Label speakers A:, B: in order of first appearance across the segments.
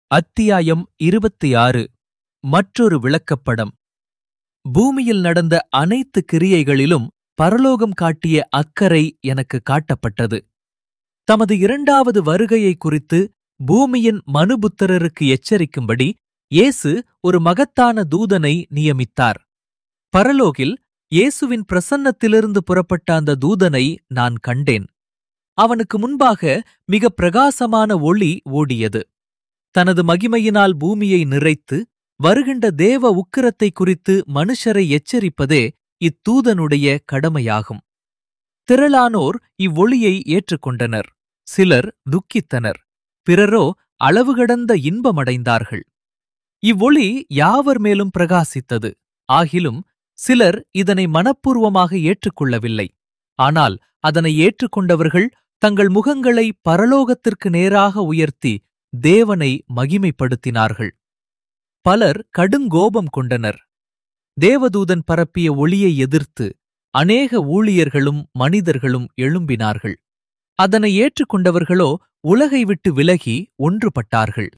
A: அத்தியாயம் இருபத்தி ஆறு மற்றொரு விளக்கப்படம் பூமியில் நடந்த அனைத்து கிரியைகளிலும் பரலோகம் காட்டிய அக்கறை எனக்கு காட்டப்பட்டது தமது இரண்டாவது வருகையை குறித்து பூமியின் மனுபுத்திரருக்கு எச்சரிக்கும்படி இயேசு ஒரு மகத்தான தூதனை நியமித்தார் பரலோகில் இயேசுவின் பிரசன்னத்திலிருந்து புறப்பட்ட அந்த தூதனை நான் கண்டேன் அவனுக்கு முன்பாக மிக பிரகாசமான ஒளி ஓடியது தனது மகிமையினால் பூமியை நிறைத்து வருகின்ற தேவ உக்கிரத்தை குறித்து மனுஷரை எச்சரிப்பதே இத்தூதனுடைய கடமையாகும் திரளானோர் இவ்வொளியை ஏற்றுக்கொண்டனர் சிலர் துக்கித்தனர் பிறரோ அளவு கடந்த இன்பமடைந்தார்கள் இவ்வொளி யாவர் மேலும் பிரகாசித்தது ஆகிலும் சிலர் இதனை மனப்பூர்வமாக ஏற்றுக்கொள்ளவில்லை ஆனால் அதனை ஏற்றுக்கொண்டவர்கள் தங்கள் முகங்களை பரலோகத்திற்கு நேராக உயர்த்தி தேவனை மகிமைப்படுத்தினார்கள் பலர் கடுங்கோபம் கொண்டனர் தேவதூதன் பரப்பிய ஒளியை எதிர்த்து அநேக ஊழியர்களும் மனிதர்களும் எழும்பினார்கள் அதனை ஏற்றுக்கொண்டவர்களோ உலகை விட்டு விலகி ஒன்றுபட்டார்கள்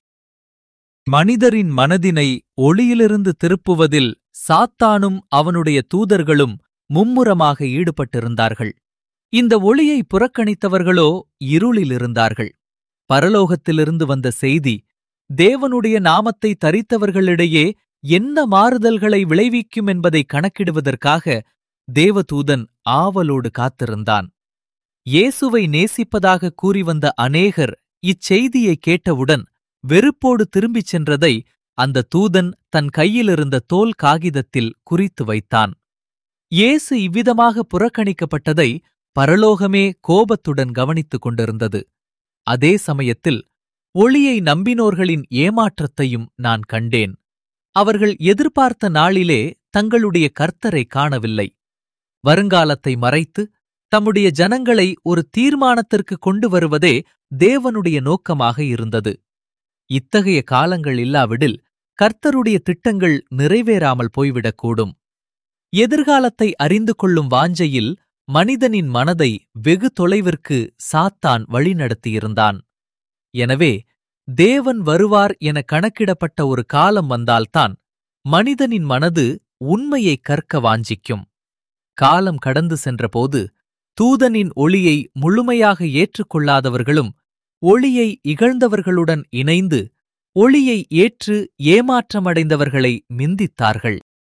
A: மனிதரின் மனதினை ஒளியிலிருந்து திருப்புவதில் சாத்தானும் அவனுடைய தூதர்களும் மும்முரமாக ஈடுபட்டிருந்தார்கள் இந்த ஒளியை புறக்கணித்தவர்களோ இருளில் இருந்தார்கள் பரலோகத்திலிருந்து வந்த செய்தி தேவனுடைய நாமத்தை தரித்தவர்களிடையே என்ன மாறுதல்களை விளைவிக்கும் என்பதை கணக்கிடுவதற்காக தேவதூதன் ஆவலோடு காத்திருந்தான் இயேசுவை நேசிப்பதாக கூறி வந்த அநேகர் இச்செய்தியை கேட்டவுடன் வெறுப்போடு திரும்பிச் சென்றதை அந்த தூதன் தன் கையிலிருந்த தோல் காகிதத்தில் குறித்து வைத்தான் இயேசு இவ்விதமாக புறக்கணிக்கப்பட்டதை பரலோகமே கோபத்துடன் கவனித்துக் கொண்டிருந்தது அதே சமயத்தில் ஒளியை நம்பினோர்களின் ஏமாற்றத்தையும் நான் கண்டேன் அவர்கள் எதிர்பார்த்த நாளிலே தங்களுடைய கர்த்தரை காணவில்லை வருங்காலத்தை மறைத்து தம்முடைய ஜனங்களை ஒரு தீர்மானத்திற்கு கொண்டு வருவதே தேவனுடைய நோக்கமாக இருந்தது இத்தகைய காலங்கள் இல்லாவிடில் கர்த்தருடைய திட்டங்கள் நிறைவேறாமல் போய்விடக்கூடும் எதிர்காலத்தை அறிந்து கொள்ளும் வாஞ்சையில் மனிதனின் மனதை வெகு தொலைவிற்கு சாத்தான் வழிநடத்தியிருந்தான் எனவே தேவன் வருவார் என கணக்கிடப்பட்ட ஒரு காலம் வந்தால்தான் மனிதனின் மனது உண்மையை கற்க வாஞ்சிக்கும் காலம் கடந்து சென்றபோது தூதனின் ஒளியை முழுமையாக ஏற்றுக்கொள்ளாதவர்களும் ஒளியை இகழ்ந்தவர்களுடன் இணைந்து ஒளியை ஏற்று ஏமாற்றமடைந்தவர்களை மிந்தித்தார்கள்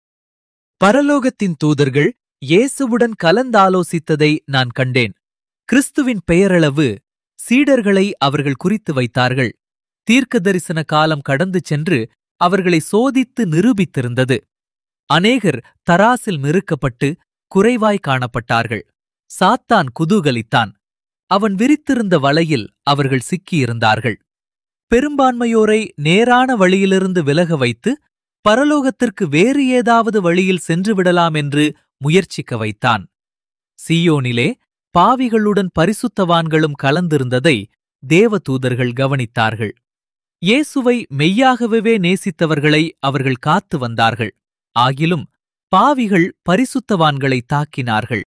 A: பரலோகத்தின் தூதர்கள் இயேசுவுடன் கலந்தாலோசித்ததை நான் கண்டேன் கிறிஸ்துவின் பெயரளவு சீடர்களை அவர்கள் குறித்து வைத்தார்கள் தீர்க்க தரிசன காலம் கடந்து சென்று அவர்களை சோதித்து நிரூபித்திருந்தது அநேகர் தராசில் நிறுக்கப்பட்டு குறைவாய் காணப்பட்டார்கள் சாத்தான் குதூகலித்தான் அவன் விரித்திருந்த வலையில் அவர்கள் சிக்கியிருந்தார்கள் பெரும்பான்மையோரை நேரான வழியிலிருந்து விலக வைத்து பரலோகத்திற்கு வேறு ஏதாவது வழியில் சென்றுவிடலாம் என்று முயற்சிக்க வைத்தான் சியோனிலே பாவிகளுடன் பரிசுத்தவான்களும் கலந்திருந்ததை தேவதூதர்கள் கவனித்தார்கள் இயேசுவை மெய்யாகவே நேசித்தவர்களை அவர்கள் காத்து வந்தார்கள் ஆகிலும் பாவிகள் பரிசுத்தவான்களை தாக்கினார்கள்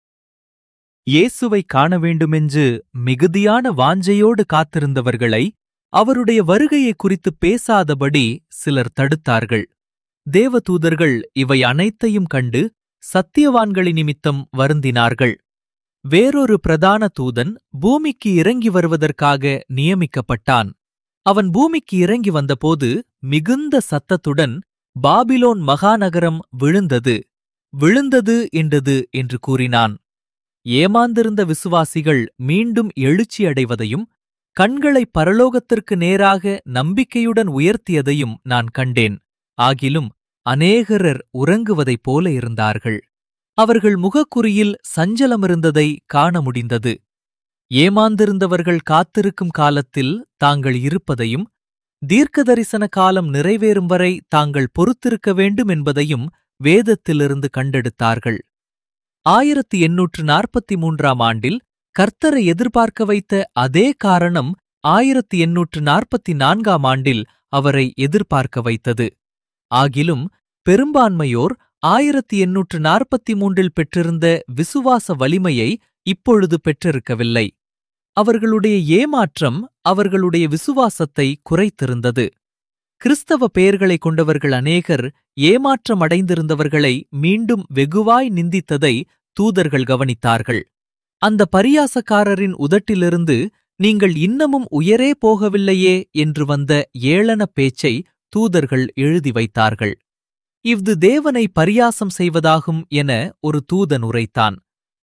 A: இயேசுவை காண வேண்டுமென்று மிகுதியான வாஞ்சையோடு காத்திருந்தவர்களை அவருடைய வருகையை குறித்து பேசாதபடி சிலர் தடுத்தார்கள் தேவதூதர்கள் இவை அனைத்தையும் கண்டு சத்தியவான்களி நிமித்தம் வருந்தினார்கள் வேறொரு பிரதான தூதன் பூமிக்கு இறங்கி வருவதற்காக நியமிக்கப்பட்டான் அவன் பூமிக்கு இறங்கி வந்தபோது மிகுந்த சத்தத்துடன் பாபிலோன் மகாநகரம் விழுந்தது விழுந்தது என்றது என்று கூறினான் ஏமாந்திருந்த விசுவாசிகள் மீண்டும் எழுச்சியடைவதையும் கண்களை பரலோகத்திற்கு நேராக நம்பிக்கையுடன் உயர்த்தியதையும் நான் கண்டேன் ஆகிலும் அநேகரர் உறங்குவதைப் போல இருந்தார்கள் அவர்கள் முகக்குறியில் சஞ்சலமிருந்ததை காண முடிந்தது ஏமாந்திருந்தவர்கள் காத்திருக்கும் காலத்தில் தாங்கள் இருப்பதையும் தீர்க்க தரிசன காலம் நிறைவேறும் வரை தாங்கள் பொறுத்திருக்க வேண்டும் என்பதையும் வேதத்திலிருந்து கண்டெடுத்தார்கள் ஆயிரத்தி எண்ணூற்று நாற்பத்தி மூன்றாம் ஆண்டில் கர்த்தரை எதிர்பார்க்க வைத்த அதே காரணம் ஆயிரத்தி எண்ணூற்று நாற்பத்தி நான்காம் ஆண்டில் அவரை எதிர்பார்க்க வைத்தது ஆகிலும் பெரும்பான்மையோர் ஆயிரத்தி எண்ணூற்று நாற்பத்தி மூன்றில் பெற்றிருந்த விசுவாச வலிமையை இப்பொழுது பெற்றிருக்கவில்லை அவர்களுடைய ஏமாற்றம் அவர்களுடைய விசுவாசத்தை குறைத்திருந்தது கிறிஸ்தவ பெயர்களை கொண்டவர்கள் அநேகர் ஏமாற்றம் அடைந்திருந்தவர்களை மீண்டும் வெகுவாய் நிந்தித்ததை தூதர்கள் கவனித்தார்கள் அந்த பரியாசக்காரரின் உதட்டிலிருந்து நீங்கள் இன்னமும் உயரே போகவில்லையே என்று வந்த ஏளன பேச்சை தூதர்கள் எழுதி வைத்தார்கள் இஃது தேவனை பரியாசம் செய்வதாகும் என ஒரு தூதன் உரைத்தான்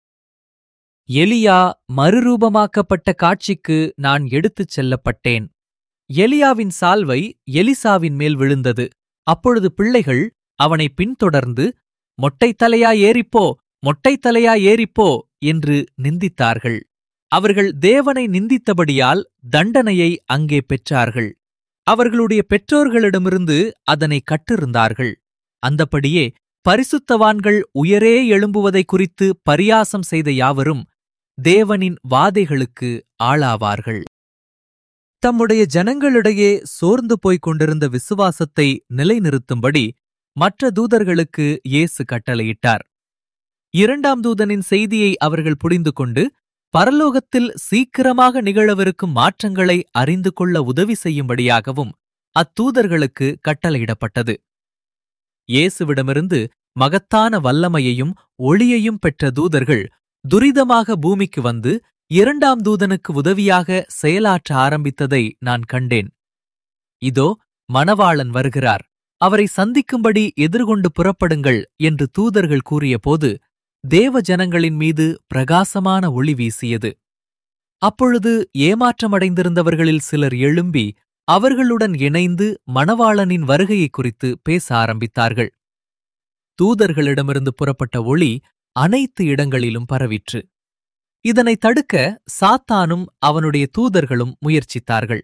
A: எலியா மறுரூபமாக்கப்பட்ட காட்சிக்கு நான் எடுத்துச் செல்லப்பட்டேன் எலியாவின் சால்வை எலிசாவின் மேல் விழுந்தது அப்பொழுது பிள்ளைகள் அவனை பின்தொடர்ந்து மொட்டைத் தலையா ஏறிப்போ மொட்டைத் தலையா ஏறிப்போ என்று நிந்தித்தார்கள் அவர்கள் தேவனை நிந்தித்தபடியால் தண்டனையை அங்கே பெற்றார்கள் அவர்களுடைய பெற்றோர்களிடமிருந்து அதனை கற்றிருந்தார்கள் அந்தப்படியே பரிசுத்தவான்கள் உயரே எழும்புவதை குறித்து பரியாசம் செய்த யாவரும் தேவனின் வாதைகளுக்கு ஆளாவார்கள் தம்முடைய ஜனங்களிடையே சோர்ந்து போய்க் கொண்டிருந்த விசுவாசத்தை நிலைநிறுத்தும்படி மற்ற தூதர்களுக்கு இயேசு கட்டளையிட்டார் இரண்டாம் தூதனின் செய்தியை அவர்கள் புரிந்து கொண்டு பரலோகத்தில் சீக்கிரமாக நிகழவிருக்கும் மாற்றங்களை அறிந்து கொள்ள உதவி செய்யும்படியாகவும் அத்தூதர்களுக்கு கட்டளையிடப்பட்டது இயேசுவிடமிருந்து மகத்தான வல்லமையையும் ஒளியையும் பெற்ற தூதர்கள் துரிதமாக பூமிக்கு வந்து இரண்டாம் தூதனுக்கு உதவியாக செயலாற்ற ஆரம்பித்ததை நான் கண்டேன் இதோ மணவாளன் வருகிறார் அவரை சந்திக்கும்படி எதிர்கொண்டு புறப்படுங்கள் என்று தூதர்கள் கூறியபோது தேவ ஜனங்களின் மீது பிரகாசமான ஒளி வீசியது அப்பொழுது ஏமாற்றமடைந்திருந்தவர்களில் சிலர் எழும்பி அவர்களுடன் இணைந்து மணவாளனின் வருகையை குறித்து பேச ஆரம்பித்தார்கள் தூதர்களிடமிருந்து புறப்பட்ட ஒளி அனைத்து இடங்களிலும் பரவிற்று இதனை தடுக்க சாத்தானும் அவனுடைய தூதர்களும் முயற்சித்தார்கள்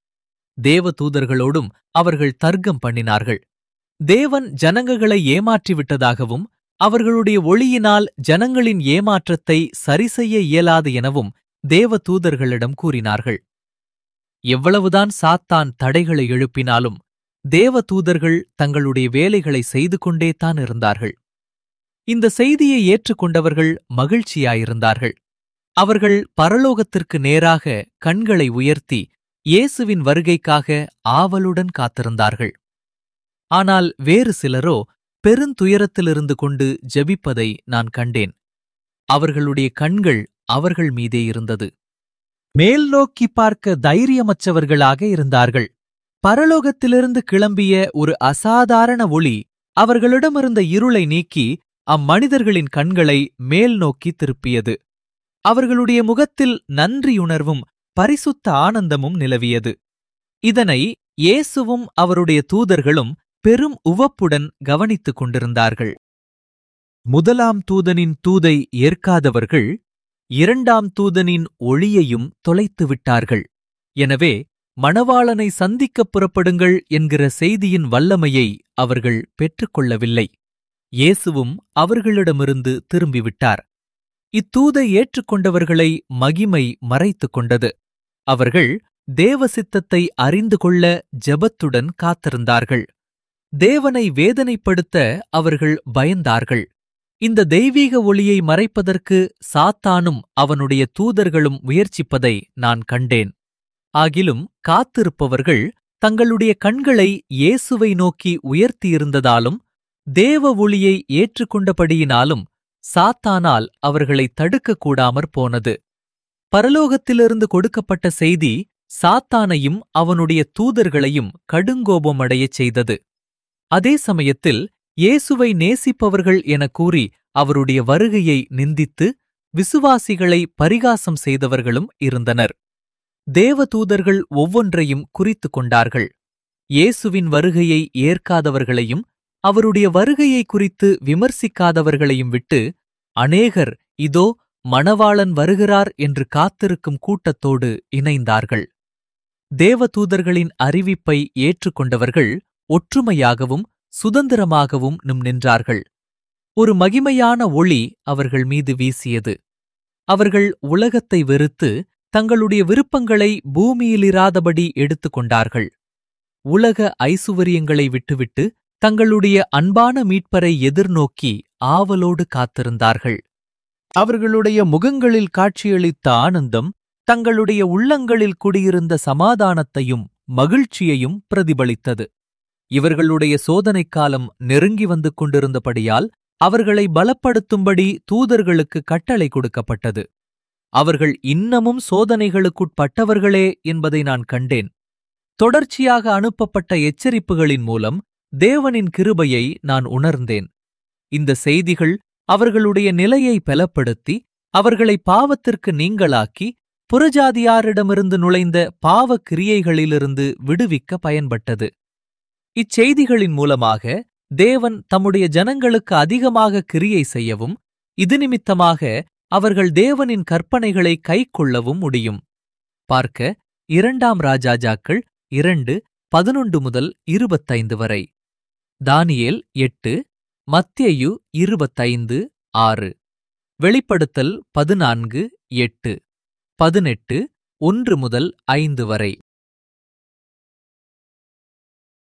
A: தேவ தூதர்களோடும் அவர்கள் தர்க்கம் பண்ணினார்கள் தேவன் ஜனங்களை ஏமாற்றிவிட்டதாகவும் அவர்களுடைய ஒளியினால் ஜனங்களின் ஏமாற்றத்தை சரிசெய்ய இயலாது எனவும் தேவ தூதர்களிடம் கூறினார்கள் எவ்வளவுதான் சாத்தான் தடைகளை எழுப்பினாலும் தேவ தூதர்கள் தங்களுடைய வேலைகளை செய்து கொண்டேதான் இருந்தார்கள் இந்த செய்தியை ஏற்றுக்கொண்டவர்கள் மகிழ்ச்சியாயிருந்தார்கள் அவர்கள் பரலோகத்திற்கு நேராக கண்களை உயர்த்தி இயேசுவின் வருகைக்காக ஆவலுடன் காத்திருந்தார்கள் ஆனால் வேறு சிலரோ பெருந்துயரத்திலிருந்து கொண்டு ஜெபிப்பதை நான் கண்டேன் அவர்களுடைய கண்கள் அவர்கள் மீதே இருந்தது மேல் நோக்கி பார்க்க தைரியமற்றவர்களாக இருந்தார்கள் பரலோகத்திலிருந்து கிளம்பிய ஒரு அசாதாரண ஒளி அவர்களிடமிருந்த இருளை நீக்கி அம்மனிதர்களின் கண்களை மேல் நோக்கி திருப்பியது அவர்களுடைய முகத்தில் நன்றியுணர்வும் பரிசுத்த ஆனந்தமும் நிலவியது இதனை இயேசுவும் அவருடைய தூதர்களும் பெரும் உவப்புடன் கவனித்துக் கொண்டிருந்தார்கள் முதலாம் தூதனின் தூதை ஏற்காதவர்கள் இரண்டாம் தூதனின் ஒளியையும் தொலைத்து விட்டார்கள் எனவே மணவாளனை சந்திக்கப் புறப்படுங்கள் என்கிற செய்தியின் வல்லமையை அவர்கள் பெற்றுக்கொள்ளவில்லை இயேசுவும் அவர்களிடமிருந்து திரும்பிவிட்டார் இத்தூதை ஏற்றுக்கொண்டவர்களை மகிமை மறைத்துக் கொண்டது அவர்கள் தேவ சித்தத்தை அறிந்து கொள்ள ஜெபத்துடன் காத்திருந்தார்கள் தேவனை வேதனைப்படுத்த அவர்கள் பயந்தார்கள் இந்த தெய்வீக ஒளியை மறைப்பதற்கு சாத்தானும் அவனுடைய தூதர்களும் முயற்சிப்பதை நான் கண்டேன் ஆகிலும் காத்திருப்பவர்கள் தங்களுடைய கண்களை இயேசுவை நோக்கி உயர்த்தியிருந்ததாலும் தேவ ஒளியை ஏற்றுக்கொண்டபடியினாலும் சாத்தானால் அவர்களை தடுக்கக் கூடாமற் போனது பரலோகத்திலிருந்து கொடுக்கப்பட்ட செய்தி சாத்தானையும் அவனுடைய தூதர்களையும் கடுங்கோபமடையச் செய்தது அதே சமயத்தில் இயேசுவை நேசிப்பவர்கள் என கூறி அவருடைய வருகையை நிந்தித்து விசுவாசிகளை பரிகாசம் செய்தவர்களும் இருந்தனர் தேவதூதர்கள் ஒவ்வொன்றையும் குறித்து கொண்டார்கள் இயேசுவின் வருகையை ஏற்காதவர்களையும் அவருடைய வருகையை குறித்து விமர்சிக்காதவர்களையும் விட்டு அநேகர் இதோ மணவாளன் வருகிறார் என்று காத்திருக்கும் கூட்டத்தோடு இணைந்தார்கள் தேவதூதர்களின் அறிவிப்பை ஏற்றுக்கொண்டவர்கள் ஒற்றுமையாகவும் சுதந்திரமாகவும் நிம் நின்றார்கள் ஒரு மகிமையான ஒளி அவர்கள் மீது வீசியது அவர்கள் உலகத்தை வெறுத்து தங்களுடைய விருப்பங்களை பூமியிலிராதபடி எடுத்துக் கொண்டார்கள் உலக ஐசுவரியங்களை விட்டுவிட்டு தங்களுடைய அன்பான மீட்பரை எதிர்நோக்கி ஆவலோடு காத்திருந்தார்கள் அவர்களுடைய முகங்களில் காட்சியளித்த ஆனந்தம் தங்களுடைய உள்ளங்களில் குடியிருந்த சமாதானத்தையும் மகிழ்ச்சியையும் பிரதிபலித்தது இவர்களுடைய சோதனைக் காலம் நெருங்கி வந்து கொண்டிருந்தபடியால் அவர்களை பலப்படுத்தும்படி தூதர்களுக்கு கட்டளை கொடுக்கப்பட்டது அவர்கள் இன்னமும் சோதனைகளுக்குட்பட்டவர்களே என்பதை நான் கண்டேன் தொடர்ச்சியாக அனுப்பப்பட்ட எச்சரிப்புகளின் மூலம் தேவனின் கிருபையை நான் உணர்ந்தேன் இந்த செய்திகள் அவர்களுடைய நிலையை பலப்படுத்தி அவர்களை பாவத்திற்கு நீங்களாக்கி புறஜாதியாரிடமிருந்து நுழைந்த பாவ கிரியைகளிலிருந்து விடுவிக்க பயன்பட்டது இச்செய்திகளின் மூலமாக தேவன் தம்முடைய ஜனங்களுக்கு அதிகமாக கிரியை செய்யவும் இது நிமித்தமாக அவர்கள் தேவனின் கற்பனைகளை கைக்கொள்ளவும் முடியும் பார்க்க இரண்டாம் ராஜாஜாக்கள் இரண்டு பதினொன்று முதல் இருபத்தைந்து வரை தானியேல் எட்டு மத்தேயு இருபத்தைந்து ஆறு வெளிப்படுத்தல் பதினான்கு எட்டு பதினெட்டு ஒன்று முதல் ஐந்து வரை